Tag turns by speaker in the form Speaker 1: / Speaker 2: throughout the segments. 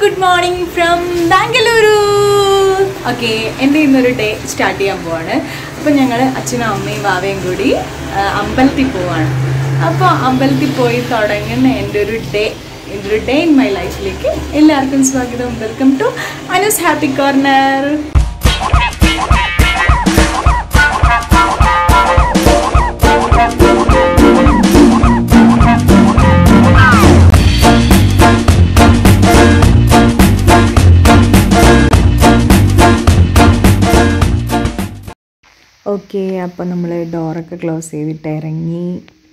Speaker 1: Good morning from Bengaluru okay എൻ്റെ ഇന്നൊരു day start ചെയ്യാൻ പോവാണ് അപ്പോൾ ഞങ്ങൾ അച്ഛനും അമ്മയും വാവയും കൂടി ആ, അമ്പലത്തിൽ പോവാണ് അപ്പോൾ അമ്പലത്തിൽ പോയി തുടങ്ങുന്ന എൻ്റെ ഒരു ഡേ എൻ്റെ ഒരു ഡേ ഇൻ മൈ ലൈഫിലേക്ക് എല്ലാവർക്കും സ്വാഗതം welcome to Anas happy corner
Speaker 2: okay അപ്പോൾ നമ്മൾ ഡോറൊക്കെ ക്ലോസ് ചെയ്തിട്ട് ഇറങ്ങി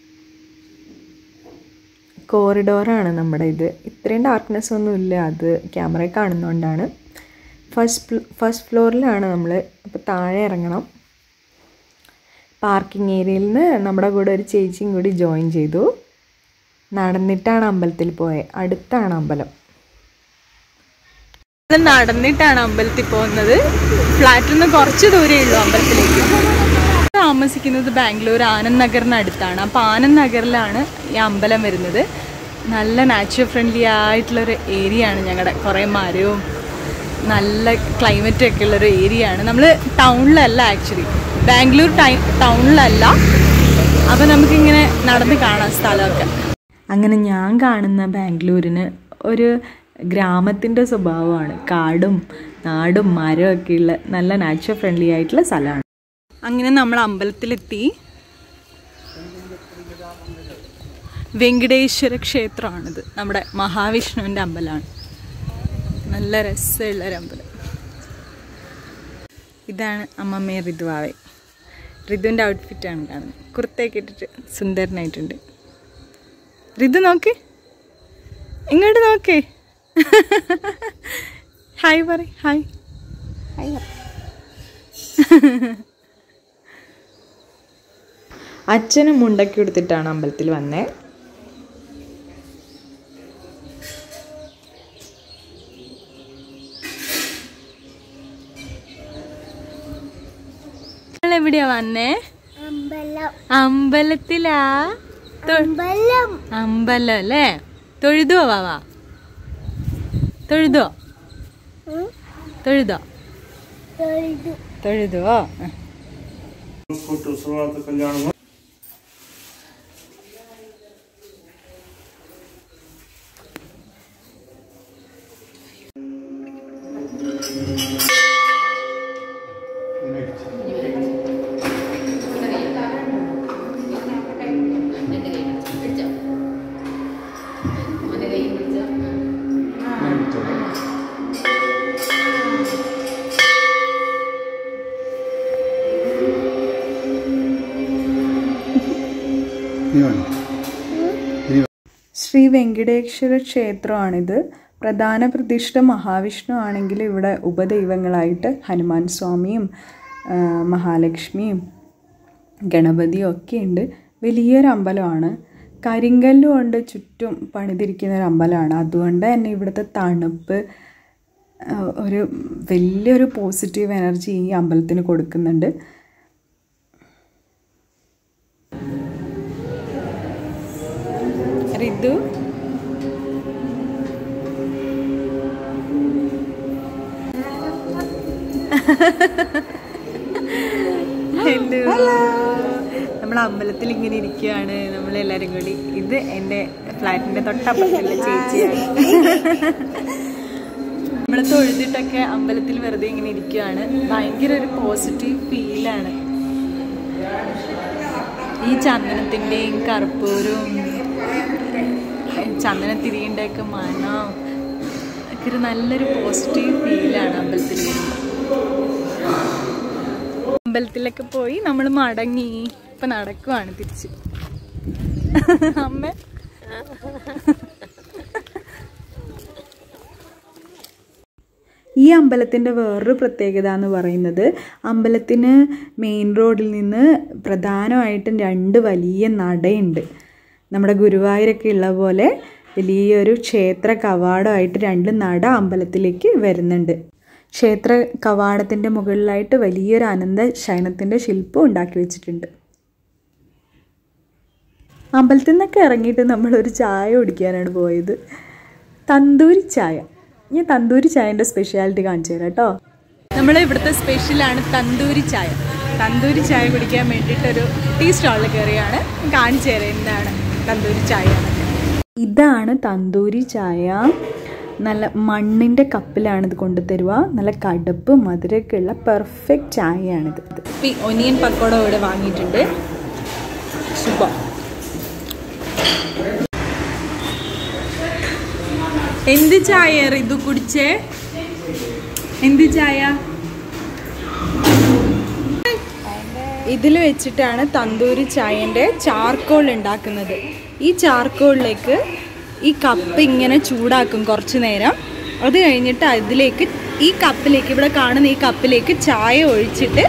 Speaker 2: കോറിഡോറാണ് നമ്മുടെ ഇത് ഇത്രയും ഡാർക്ക്നെസ് ഒന്നും ഇല്ല അത് ക്യാമറ കാണുന്നതുകൊണ്ടാണ് ഫസ്റ്റ് ഫസ്റ്റ് ഫ്ലോറിലാണ് നമ്മൾ അപ്പോൾ താഴെ ഇറങ്ങണം പാർക്കിംഗ് ഏരിയയിൽ നിന്ന് നമ്മുടെ കൂടെ ഒരു ചേച്ചിയും കൂടി ജോയിൻ ചെയ്തു നടന്നിട്ടാണ് അമ്പലത്തിൽ പോയത് അടുത്താണ് അമ്പലം
Speaker 1: നമ്മൾ നടന്നിട്ടാണ് അമ്പലത്തിൽ പോകുന്നത് ഫ്ലാറ്റിൽ നിന്ന് കുറച്ച് ദൂരമേ ഉള്ളൂ അമ്പലത്തിലേക്ക് താമസിക്കുന്നത് ബാംഗ്ലൂർ ആനന്ദ് നഗറിന് അടുത്താണ് അപ്പോൾ ആനന്ദ് നഗറിലാണ് ഈ അമ്പലം വരുന്നത് നല്ല നാച്ചുറൽ ഫ്രണ്ട്ലി ആയിട്ടുള്ളൊരു ഏരിയ ആണ് ഞങ്ങളുടെ കുറേ മരവും നല്ല ക്ലൈമറ്റും ഒക്കെ ഉള്ളൊരു ഏരിയ ആണ് നമ്മൾ ടൗണിലല്ല ആക്ച്വലി ബാംഗ്ലൂർ ടൗണിലല്ല അപ്പോൾ നമുക്കിങ്ങനെ നടന്ന് കാണാം സ്ഥലമൊക്കെ
Speaker 2: അങ്ങനെ ഞാൻ കാണുന്ന ബാംഗ്ലൂരിന് ഒരു ഗ്രാമത്തിൻ്റെ സ്വഭാവമാണ് കാടും നാടും മരവും ഒക്കെയുള്ള നല്ല നാച്ചുറൽ ഫ്രണ്ട്ലി ആയിട്ടുള്ള സ്ഥലമാണ്
Speaker 1: അങ്ങനെ നമ്മൾ അമ്പലത്തിലെത്തി വെങ്കടേശ്വര ക്ഷേത്രമാണിത് നമ്മുടെ മഹാവിഷ്ണുവിൻ്റെ അമ്പലമാണ് നല്ല രസമുള്ള ഒരു അമ്പലം ഇതാണ് അമ്മമ്മേ ഋതുവാവെ ഋതുവിൻ്റെ ഔട്ട്ഫിറ്റാണ് കാണുന്നത് കുർത്തയൊക്കെ ഇട്ടിട്ട് സുന്ദരനായിട്ടുണ്ട് ഋതു നോക്ക് ഇങ്ങോട്ട് നോക്കേ ഹായ് പറ ഹായ് ഹായ് പറ
Speaker 2: അച്ഛനും മുണ്ടൊക്കെ എടുത്തിട്ടാണ് അമ്പലത്തിൽ വന്നേ
Speaker 1: നിങ്ങൾ എവിടെയാ വന്നേ അമ്പലത്തിലാ തൊ- അമ്പലം അല്ലേ തൊഴുതോ വാവാ തൊഴുതോ തൊഴുതോ തൊഴുതോ ആ.
Speaker 3: ಕೊಟ್ಟು ಸುರುವಾತ ಕಲ್ಯಾಣ
Speaker 2: ശ്രീ വെങ്കടേശ്വര ക്ഷേത്രമാണിത് പ്രധാന പ്രതിഷ്ഠ മഹാവിഷ്ണു ആണെങ്കിൽ ഇവിടെ ഉപദൈവങ്ങളായിട്ട് ഹനുമാൻ സ്വാമിയും ആ, മഹാലക്ഷ്മിയും ഗണപതിയും ഒക്കെ ഉണ്ട് വലിയൊരു അമ്പലമാണ് കരിങ്കല്ല് കൊണ്ട് ചുറ്റും പണിതിരിക്കുന്ന ഒരു അമ്പലമാണ് അതുകൊണ്ട് തന്നെ ഇവിടുത്തെ തണുപ്പ് ആ, ഒരു വലിയൊരു പോസിറ്റീവ് എനർജി ഈ അമ്പലത്തിന് കൊടുക്കുന്നുണ്ട്
Speaker 1: ഋതു ഹലോ നമ്മൾ അമ്പലത്തിൽ ഇങ്ങനെ ഇരിക്കുകയാണ് നമ്മൾ എല്ലാരും കൂടി ഇത് എൻ്റെ ഫ്ലാറ്റിന്റെ തൊട്ടപ്പുറത്തുള്ള ചേച്ചിയാണ് നമ്മൾ തൊഴുതിട്ടൊക്കെ അമ്പലത്തിൽ വെറുതെ ഇങ്ങനെ ഇരിക്കുകയാണ് ഭയങ്കര ഒരു പോസിറ്റീവ് ഫീലാണ് ഈ ചന്ദനത്തിൻ്റെയും കർപ്പൂരവും ചന്ദനത്തിരിയുടെ ഒക്കെ മണം ഒക്കെ ഒരു നല്ലൊരു പോസിറ്റീവ് ഫീലാണ് അമ്പലത്തിൽ വരുമ്പോൾ അമ്പലത്തിലൊക്കെ പോയി നമ്മൾ മടങ്ങി ഇപ്പൊ നടക്കുവാണ് തിരിച്ച് അമ്മ
Speaker 2: ഈ അമ്പലത്തിൻ്റെ വേറൊരു പ്രത്യേകത എന്ന് പറയുന്നത് അമ്പലത്തിന് മെയിൻ റോഡിൽ നിന്ന് പ്രധാനമായിട്ടും രണ്ട് വലിയ നടയുണ്ട് നമ്മുടെ ഗുരുവായൂരൊക്കെ ഉള്ള പോലെ വലിയൊരു ക്ഷേത്ര കവാടമായിട്ട് രണ്ട് നട അമ്പലത്തിലേക്ക് വരുന്നുണ്ട് ക്ഷേത്ര കവാടത്തിൻ്റെ മുകളിലായിട്ട് വലിയൊരു അനന്ത ശയനത്തിൻ്റെ ശില്പം ഉണ്ടാക്കി വെച്ചിട്ടുണ്ട് അമ്പലത്തിൽ നിന്നൊക്കെ ഇറങ്ങിയിട്ട് നമ്മളൊരു ചായ കുടിക്കാനാണ് പോയത് തന്തൂരി ചായ ഞാൻ തന്തൂരി ചായൻ്റെ സ്പെഷ്യാലിറ്റി കാണിച്ചു തരാം കേട്ടോ
Speaker 1: നമ്മൾ ഇവിടുത്തെ സ്പെഷ്യലാണ് തന്തൂരി ചായ തന്തൂരി ചായ കുടിക്കാൻ വേണ്ടിയിട്ടൊരു ടീ സ്റ്റാളിൽ കയറിയാണ് കാണിച്ചു തരാം എന്താണ് തന്തൂരി ചായ
Speaker 2: ഇതാണ് തന്തൂരി ചായ നല്ല മണ്ണിൻ്റെ കപ്പിലാണ് ഇത് കൊണ്ടുതരുക നല്ല കടുപ്പ് മധുരമൊക്കെ ഉള്ള പെർഫെക്റ്റ് ചായയാണിത്
Speaker 1: ഒനിയൻ പക്കോട ഇവിടെ വാങ്ങിയിട്ടുണ്ട് സൂപ്പർ എന്ത് ചായ ഇത് കുടിച്ചേ എന്ത് ചായ ഇതിൽ വെച്ചിട്ടാണ് തന്തൂരി ചായൻ്റെ ചാർക്കോൾ ഉണ്ടാക്കുന്നത് ഈ ചാർക്കോളിലേക്ക് ഈ കപ്പ് ഇങ്ങനെ ചൂടാക്കും കുറച്ച് നേരം അത് കഴിഞ്ഞിട്ട് അതിലേക്ക് ഈ കപ്പിലേക്ക് ഇവിടെ കാണുന്ന ഈ കപ്പിലേക്ക് ചായ ഒഴിച്ചിട്ട്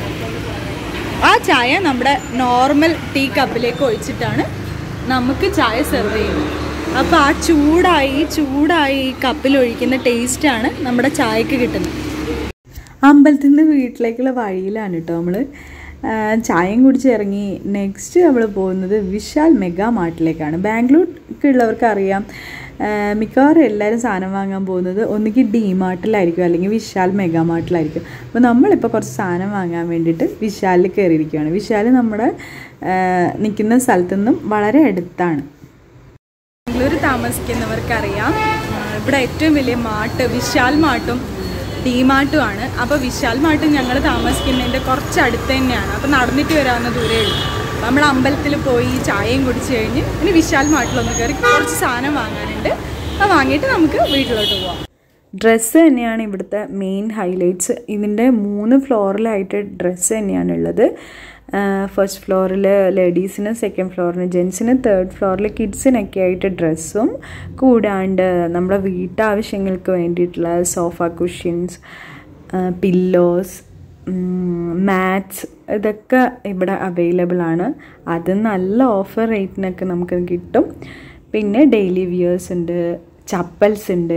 Speaker 1: ആ ചായ നമ്മുടെ നോർമൽ ടീ കപ്പിലേക്ക് ഒഴിച്ചിട്ടാണ് നമുക്ക് ചായ സെർവ് ചെയ്യുന്നത് അപ്പോൾ ആ ചൂടായി ചൂടായി ഈ കപ്പിൽ ഒഴിക്കുന്ന ടേസ്റ്റാണ് നമ്മുടെ ചായക്ക് കിട്ടുന്നത്
Speaker 2: അമ്പലത്തിൽ നിന്ന് വീട്ടിലേക്കുള്ള വഴിയിലാണ് കേട്ടോ നമ്മൾ ചായയും കുടിച്ച് ഇറങ്ങി നെക്സ്റ്റ് നമ്മൾ പോകുന്നത് വിശാൽ മെഗാ മാർട്ടിലേക്കാണ് ബാംഗ്ലൂർക്ക് ഉള്ളവർക്ക് അറിയാം ആ, മിക്കവാറും എല്ലാവരും സാധനം വാങ്ങാൻ പോകുന്നത് ഒന്നുകിൽ ഡി മാർട്ടിലായിരിക്കും അല്ലെങ്കിൽ വിശാൽ മെഗാ മാർട്ടിലായിരിക്കും അപ്പോൾ നമ്മളിപ്പോൾ കുറച്ച് സാധനം വാങ്ങാൻ വേണ്ടിയിട്ട് വിശാലിൽ കയറിയിരിക്കുകയാണ് വിശാൽ നമ്മുടെ ആ, നിൽക്കുന്ന സ്ഥലത്തു നിന്നും വളരെ അടുത്താണ്
Speaker 1: ബാംഗ്ലൂർ താമസിക്കുന്നവർക്കറിയാം ആ, ഇവിടെ ഏറ്റവും വലിയ മാട്ട് വിശാൽ മാട്ടും ഡിമാർട്ടും ആണ് അപ്പോൾ വിശാൽ മാട്ട് ഞങ്ങൾ താമസിക്കുന്നതിൻ്റെ കുറച്ച് അടുത്ത് തന്നെയാണ് അപ്പോൾ നടന്നിട്ട് വരാവുന്ന ദൂരേ ഉള്ളൂ അപ്പോൾ നമ്മൾ അമ്പലത്തിൽ പോയി ചായയും കുടിച്ച് കഴിഞ്ഞ് ഇനി വിശാൽ മാട്ടിലൊന്ന് കയറി കുറച്ച് സാധനം വാങ്ങാനുണ്ട് അത് വാങ്ങിയിട്ട് നമുക്ക് വീട്ടിലോട്ട് പോവാം
Speaker 2: ഡ്രസ്സ് തന്നെയാണ് ഇവിടുത്തെ മെയിൻ ഹൈലൈറ്റ്സ് ഇതിൻ്റെ മൂന്ന് ഫ്ലോറിലായിട്ട് ഡ്രസ്സ് തന്നെയാണ് ഉള്ളത് ഫസ്റ്റ് ഫ്ലോറിൽ ലേഡീസിന് സെക്കൻഡ് ഫ്ലോറിന് ജെൻസിന് തേർഡ് ഫ്ലോറിൽ കിഡ്സിനൊക്കെ ആയിട്ട് ഡ്രസ്സും കൂടാണ്ട് നമ്മുടെ വീട്ടാവശ്യങ്ങൾക്ക് വേണ്ടിയിട്ടുള്ള സോഫ കുഷ്യൻസ് പില്ലോസ് മാറ്റ്സ് ഇതൊക്കെ ഇവിടെ അവൈലബിൾ ആണ് അത് നല്ല ഓഫർ റേറ്റിനൊക്കെ നമുക്ക് കിട്ടും പിന്നെ ഡെയിലി വിയേഴ്സ് ഉണ്ട് ചപ്പൽസ് ഉണ്ട്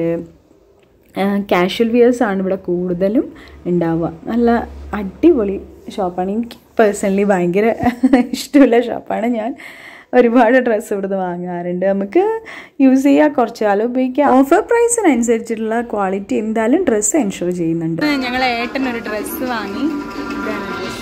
Speaker 2: കാഷ്വൽ വിയേഴ്സ് ആണ് ഇവിടെ കൂടുതലും ഉണ്ടാവുക നല്ല അടിപൊളി ഷോപ്പാണ് എനിക്ക് പേഴ്സണലി ഭയങ്കര ഇഷ്ടമുള്ള ഷോപ്പാണ് ഞാൻ ഒരുപാട് ഡ്രസ്സ് ഇവിടുന്ന് വാങ്ങാറുണ്ട് നമുക്ക് യൂസ് ചെയ്യാം കുറച്ച് കാലം ഉപയോഗിക്കാം ഓഫർ പ്രൈസിനനുസരിച്ചിട്ടുള്ള ക്വാളിറ്റി എന്തായാലും ഡ്രസ്സ് എൻഷുർ ചെയ്യുന്നുണ്ട്
Speaker 1: ഞങ്ങൾ ഏട്ടൻ ഒരു ഡ്രസ്സ് വാങ്ങി ഇതാണ് ഡ്രസ്സ്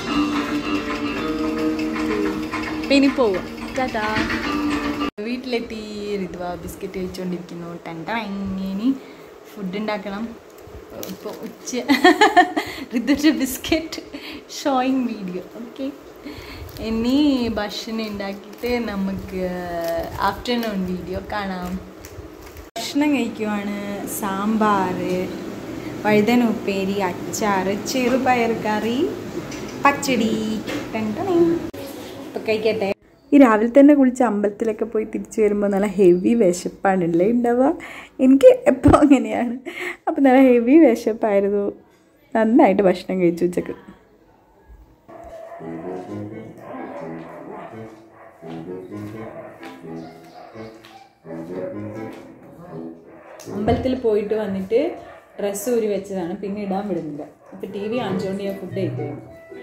Speaker 1: ഇനി പോവാം ടാറ്റാ വീട്ടിലെത്തി ഋതുവ ബിസ്ക്കറ്റ് കഴിച്ചുകൊണ്ടിരിക്കുന്നു ടണ്ട ഇനി ഫുഡ് ഉണ്ടാക്കണം ഇപ്പോൾ ഉച്ച ഋതുവിൻ്റെ ബിസ്ക്കറ്റ് ഷോയിങ് വീഡിയോ ഓക്കെ ഇനി ഭക്ഷണം ഉണ്ടാക്കിയിട്ട് നമുക്ക് ആഫ്റ്റർനൂൺ വീഡിയോ കാണാം ഭക്ഷണം കഴിക്കുവാണ് സാമ്പാർ വഴുതന ഉപ്പേരി അച്ചാർ ചെറുപയർ കറി പച്ചടി ഇപ്പം കഴിക്കട്ടെ
Speaker 2: ഈ രാവിലെ തന്നെ കുളിച്ച് അമ്പലത്തിലൊക്കെ പോയി തിരിച്ചു വരുമ്പോൾ നല്ല ഹെവി വിശപ്പാണല്ലേ ഉണ്ടാവുക എനിക്ക് എപ്പോൾ അങ്ങനെയാണ് അപ്പോൾ നല്ല ഹെവി വിശപ്പായിരുന്നു നന്നായിട്ട് ഭക്ഷണം കഴിച്ചു ഉച്ചക്ക്
Speaker 1: അമ്പലത്തിൽ പോയിട്ട് വന്നിട്ട് ഡ്രസ്സ് ഊരി വെച്ചതാണ് പിന്നെ ഇടാൻ വിടുന്നില്ല അപ്പം ടി വി കാണിച്ചുകൊണ്ട് ഞാൻ ഫുഡ് കഴിക്കുന്നു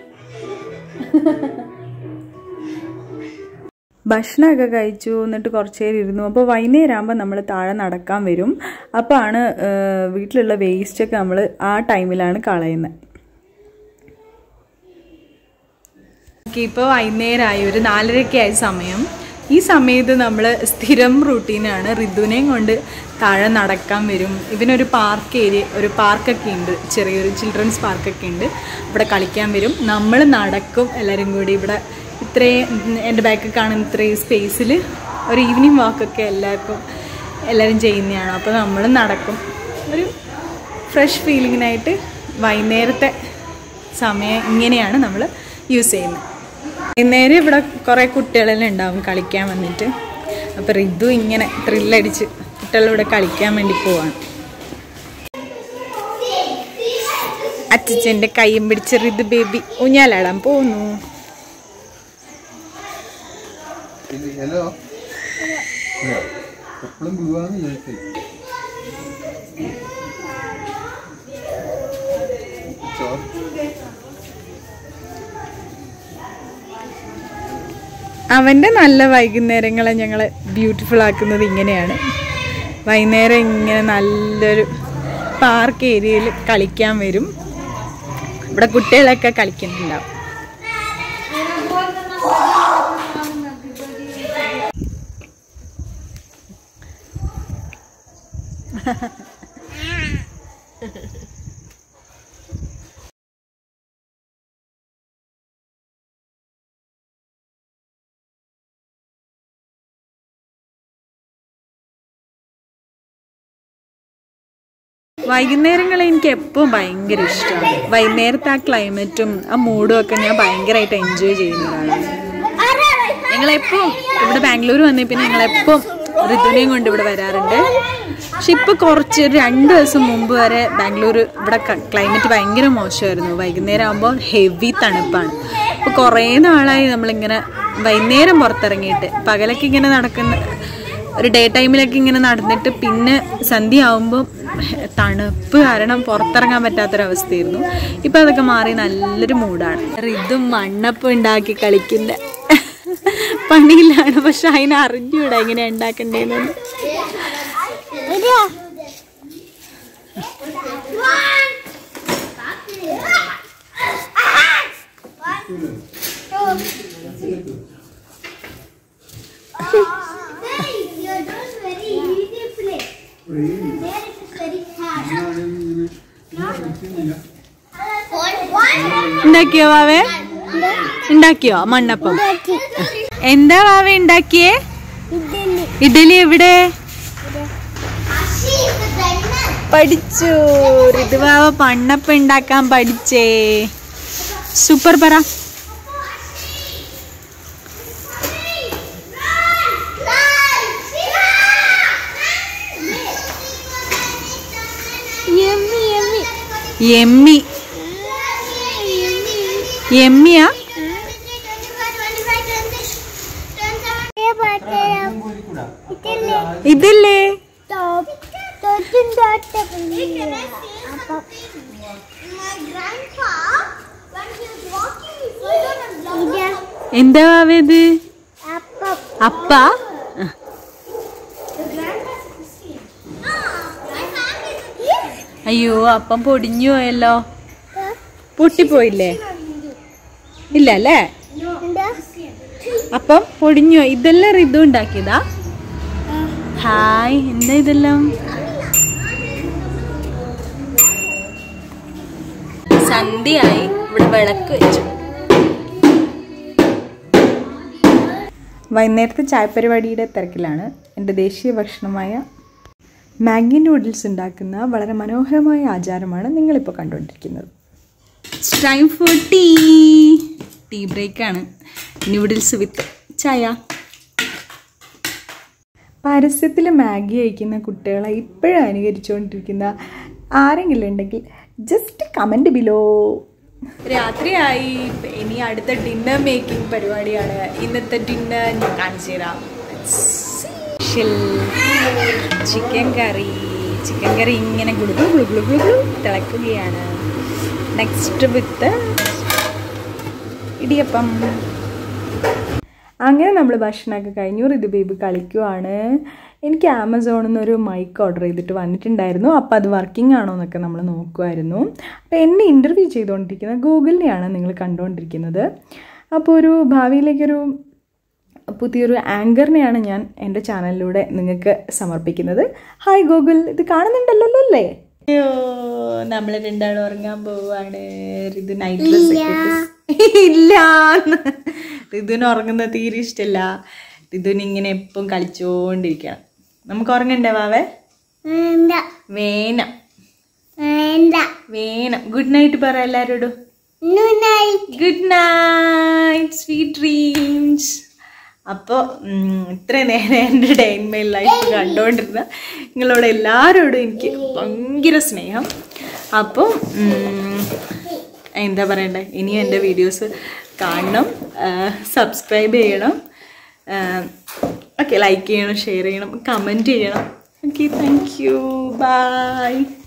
Speaker 2: ഭക്ഷണമൊക്കെ കഴിച്ചു എന്നിട്ട് കുറച്ച് നേരം ഇരുന്നു അപ്പോൾ വൈകുന്നേരം ആകുമ്പോൾ നമ്മൾ താഴെ നടക്കാൻ വരും അപ്പോൾ ആണ് ഏഹ്, വീട്ടിലുള്ള വേസ്റ്റൊക്കെ നമ്മൾ ആ ടൈമിലാണ് കളയുന്നത്
Speaker 1: ഓക്കെ ഇപ്പോൾ വൈകുന്നേരമായി ഒരു നാലരയ്ക്ക് ആയ സമയം ഈ സമയത്ത് നമ്മൾ സ്ഥിരം റൂട്ടീനാണ് ഋതുവിനെയും കൊണ്ട് താഴെ നടക്കാൻ വരും ഇവനൊരു പാർക്ക് ഏരിയ ഒരു പാർക്കൊക്കെ ഉണ്ട് ചെറിയൊരു ചിൽഡ്രൻസ് പാർക്കൊക്കെ ഉണ്ട് ഇവിടെ കളിക്കാൻ വരും നമ്മൾ നടക്കും എല്ലാവരും കൂടി ഇവിടെ ഇത്രയും എൻ്റെ ബാക്കിൽ കാണുന്ന ഇത്രയും സ്പേസിൽ ഒരു ഈവനിങ് വാക്കൊക്കെ എല്ലാവർക്കും എല്ലാവരും ചെയ്യുന്നതാണ് അപ്പോൾ നമ്മൾ നടക്കും ഒരു ഫ്രഷ് ഫീലിങ്ങിനായിട്ട് വൈകുന്നേരത്തെ സമയം ഇങ്ങനെയാണ് നമ്മൾ യൂസ് ചെയ്യുന്നത് വൈകുന്നേരം ഇവിടെ കുറേ കുട്ടികളെല്ലാം ഉണ്ടാവും കളിക്കാൻ വന്നിട്ട് അപ്പോൾ ഋതു ഇങ്ങനെ ത്രില്ലടിച്ച് കുട്ടികളിവിടെ കളിക്കാൻ വേണ്ടി പോവാണ് അച്ഛൻ്റെ കൈയും പിടിച്ച് ഋതു ബേബി ഊഞ്ഞാലാടാൻ പോകുന്നു
Speaker 4: ഹലോ എപ്പോഴും പോവാന്ന് ചോദിക്കില്ല
Speaker 1: അവൻ്റെ നല്ല വൈകുന്നേരങ്ങളെ ഞങ്ങൾ ബ്യൂട്ടിഫുൾ ആക്കുന്നത് ഇങ്ങനെയാണ് വൈകുന്നേരം ഇങ്ങനെ നല്ലൊരു പാർക്ക് ഏരിയയിൽ കളിക്കാൻ വരും ഇവിടെ കുട്ടികളൊക്കെ കളിക്കുന്നുണ്ടാവും വൈകുന്നേരങ്ങൾ എനിക്ക് എപ്പോഴും ഭയങ്കര ഇഷ്ടമാണ് വൈകുന്നേരത്തെ ആ ക്ലൈമറ്റും ആ മൂഡും ഒക്കെ ഞാൻ ഭയങ്കരമായിട്ട് എൻജോയ് ചെയ്യുന്നതാണ് ഞങ്ങളെപ്പോഴും ഇവിടെ ബാംഗ്ലൂർ വന്നേ പിന്നെ ഞങ്ങളെപ്പോഴും ഋതുവിനെയും കൊണ്ട് ഇവിടെ വരാറുണ്ട് പക്ഷെ ഇപ്പൊ കുറച്ച് ഒരു രണ്ട് ദിവസം മുമ്പ് വരെ ബാംഗ്ലൂർ ഇവിടെ ക്ലൈമറ്റ് ഭയങ്കര മോശമായിരുന്നു വൈകുന്നേരം ആകുമ്പോൾ ഹെവി തണുപ്പാണ് അപ്പോൾ കുറേ നാളായി നമ്മളിങ്ങനെ വൈകുന്നേരം പുറത്തിറങ്ങിയിട്ട് പകലൊക്കെ ഇങ്ങനെ നടക്കുന്ന ഒരു ഡേ ടൈമിലൊക്കെ ഇങ്ങനെ നടന്നിട്ട് പിന്നെ സന്ധ്യ ആവുമ്പോൾ തണുപ്പ് കാരണം പുറത്തിറങ്ങാൻ പറ്റാത്തൊരവസ്ഥയായിരുന്നു ഇപ്പം അതൊക്കെ മാറി നല്ലൊരു മൂഡാണ് ഇതും മണ്ണപ്പം ഉണ്ടാക്കി കളിക്കുന്ന പണിയിലാണ് പക്ഷെ അതിനെ അറിഞ്ഞൂടാ എങ്ങനെ ഉണ്ടാക്കണ്ടേന്ന്
Speaker 5: You're doing very easy play. There it is very hard.
Speaker 1: ഉണ്ടാക്കിയോ വാവേ ഉണ്ടാക്കിയോ മണ്ണപ്പം എന്താ വാവേ ഉണ്ടാക്കിയേ ഇഡലി എവിടെ പഠിച്ചു ഋതുവാവ പണ്ണപ്പം ഉണ്ടാക്കാൻ പഠിച്ചേ സൂപ്പർ പറ എമ്മി എമ്മിയാ ഇതില്ലേ എന്താ വാവേ ഇത് അപ്പ അയ്യോ അപ്പം പൊടിഞ്ഞു പോയല്ലോ പൊട്ടിപ്പോയില്ലേ ഇല്ല അല്ലേ അപ്പം പൊടിഞ്ഞു പോയി. ഇതെല്ലാം ഋതു ഉണ്ടാക്കിയതാ ഹായ് എന്താ ഇതെല്ലാം സന്ധ്യയായി ഇവിടെ വിളക്ക് വെച്ചു
Speaker 2: വൈകുന്നേരത്തെ ചായപരിപാടിയുടെ തിരക്കിലാണ് എൻ്റെ ദേശീയ ഭക്ഷണമായ മാഗി നൂഡിൽസ് ഉണ്ടാക്കുന്ന വളരെ മനോഹരമായ ആചാരമാണ് നിങ്ങളിപ്പോൾ കണ്ടുകൊണ്ടിരിക്കുന്നത്
Speaker 1: ടൈം ഫോർ ടീ ടീ ബ്രേക്കാണ് ന്യൂഡിൽസ് വിത്ത് ചായ
Speaker 2: പരസ്യത്തിൽ മാഗി കഴിക്കുന്ന കുട്ടികളെ ഇപ്പോഴും അനുകരിച്ചുകൊണ്ടിരിക്കുന്ന ആരെങ്കിലും ഉണ്ടെങ്കിൽ ജസ്റ്റ് കമൻറ്റ് ബിലോ
Speaker 1: രാത്രിയായി ഇനി അടുത്ത ഡിന്നർ മേക്കിംഗ് പരിപാടിയാണ് ഇന്നത്തെ ഡിന്നർ ഞാൻ കാണിച്ചു തരാം ചിക്കൻ കറി ചിക്കൻ കറി ഇങ്ങനെ ഗുളുഗു ഗുളുഗുളു ഗുളുഗുളു തിളക്കുകയാണ് നെക്സ്റ്റ് വിത്ത് ഇടിയപ്പം
Speaker 2: അങ്ങനെ നമ്മൾ ഭക്ഷണമൊക്കെ കഴിഞ്ഞു ഋതു ബേബി കളിക്കുവാണ് എനിക്ക് ആമസോണിൽ നിന്ന് ഒരു മൈക്ക് ഓർഡർ ചെയ്തിട്ട് വന്നിട്ടുണ്ടായിരുന്നു അപ്പോൾ അത് വർക്കിംഗ് ആണോ എന്നൊക്കെ നമ്മൾ നോക്കുമായിരുന്നു അപ്പോൾ എന്നെ ഇൻ്റർവ്യൂ ചെയ്തുകൊണ്ടിരിക്കുന്ന ഗൂഗിളിനെയാണ് നിങ്ങൾ കണ്ടുകൊണ്ടിരിക്കുന്നത് അപ്പോൾ ഒരു ഭാവിയിലേക്കൊരു പുതിയൊരു ആങ്കറിനെയാണ് ഞാൻ എൻ്റെ ചാനലിലൂടെ നിങ്ങൾക്ക് സമർപ്പിക്കുന്നത് ഹായ് ഗൂഗിൾ ഇത് കാണുന്നുണ്ടല്ലോ അല്ലേ
Speaker 1: അയ്യോ നമ്മൾ രണ്ടാളും ഉറങ്ങാൻ പോവാണ് ഋതു നൈറ്റ് ഡ്രസ് ഇല്ല ഋതുവിന് ഉറങ്ങുന്നത് തീരെ ഇഷ്ടമല്ല ഋതുവിന് ഇങ്ങനെ എപ്പം കളിച്ചോണ്ടിരിക്കണം നമുക്ക് ഉറങ്ങണ്ടേ വാവേ വേണം വേണം ഗുഡ് നൈറ്റ് പറ എല്ലാരോടും ഗുഡ് നൈറ്റ് സ്വീറ്റ് ഡ്രീംസ് അപ്പോൾ ഇത്രയും നേരം എൻ്റെ ഡേ ഇൻ മൈ ലൈഫ് കണ്ടുകൊണ്ടിരുന്ന നിങ്ങളോട് എല്ലാവരോടും എനിക്ക് ഭയങ്കര സ്നേഹം അപ്പോൾ എന്താ പറയണ്ടേ ഇനിയും എൻ്റെ വീഡിയോസ് കാണണം സബ്സ്ക്രൈബ് ചെയ്യണം ഓക്കെ ലൈക്ക് ചെയ്യണം ഷെയർ ചെയ്യണം കമൻറ്റ് ചെയ്യണം ഓക്കെ താങ്ക് യു ബൈ